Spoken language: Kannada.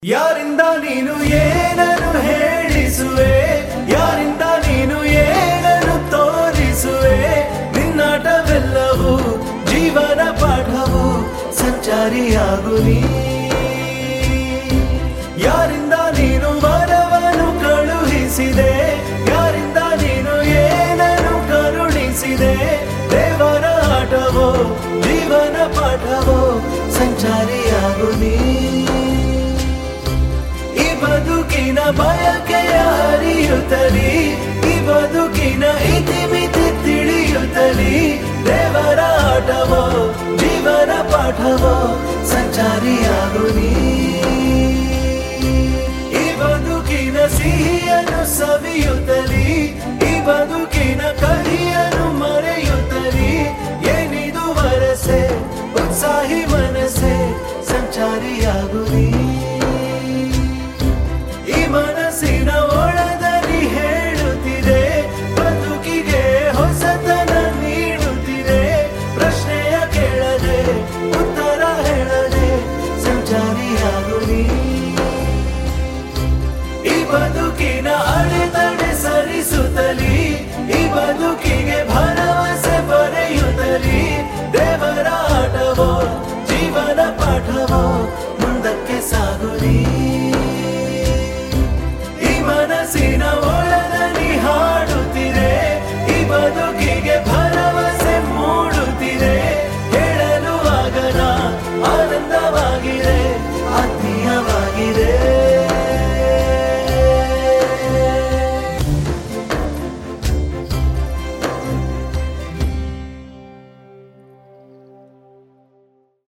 ಯಾರಿಂದ ನೀನು ಏನನ್ನು ಹೇಳಿಸುವೆ ಯಾರಿಂದ ನೀನು ಏನನ್ನು ತೋರಿಸುವೆ ನಿನ್ನಾಟವೆಲ್ಲವೂ ಜೀವನ ಪಾಠವು ಸಂಚಾರಿಯಾಗು ನೀ ಯಾರಿಂದ ನೀನು ವರವನ್ನು ಕಳುಹಿಸಿದೆ ಯಾರಿಂದ ನೀನು ಏನನ್ನು ಕರುಣಿಸಿದೆ ದೇವರ ಆಟವೋ ಜೀವನ ಪಾಠವೋ ಸಂಚಾರಿಯಾಗು ನೀ ಈ ಬದುಕಿನ ಬಯಕೆಯ ಹರಿಯುತ್ತಲಿ ಈ ಬದುಕಿನ ಇತಿಮಿತಿ ತಿಳಿಯುತ್ತಲಿ ದೇವರ ಆಟವೋ ಜೀವನ ಪಾಠವೋ ಸಂಚಾರಿಯಾಗು ನೀ ಈ ಬದುಕಿನ ಸಿಹಿಯನ್ನು ಸವಿಯುತ್ತಲಿ ಈ ಬದುಕಿನ ಕಹಿಯನ್ನು ಮರೆಯುತ್ತಲಿ ಏನಿದು ವರಸೆ ಉತ್ಸಾಹಿ ಮನಸ್ಸೆ ಸಂಚಾರಿಯಾಗು ನೀ ಈ ಮನಸ್ಸಿನ ಒಳದಲ್ಲಿ ಹೇಳುತ್ತಿದೆ ಬದುಕಿಗೆ ಹೊಸತನ ನೀಡುತ್ತಿದೆ ಪ್ರಶ್ನೆಯ ಕೇಳದೆ ಉತ್ತರ ಹೇಳದೆ ಸಂಚಾರಿಯಾಗು ನೀ ಈ ಬದುಕಿನ ಅಡೆತಡೆ ಸರಿಸುತ್ತಲಿ ಈ ಬದುಕಿಗೆ ಭರವಸೆ ಬರೆಯುತ್ತಲಿ ದೇವರ ಆಟವೋ ಜೀವನ ಪಾಠವೋ ಮುಂದಕ್ಕೆ ಸಾಗುಲಿ ಈ ಮನಸ್ಸಿನ ಒಳದಲ್ಲಿ ಹಾಡುತ್ತಿದೆ ಈ ಬದುಕಿಗೆ ಭರವಸೆ ಮೂಡುತ್ತಿದೆ ಹೇಳಲು ಆಗದ ಆನಂದವಾಗಿದೆ ಆತ್ಮೀಯವಾಗಿದೆ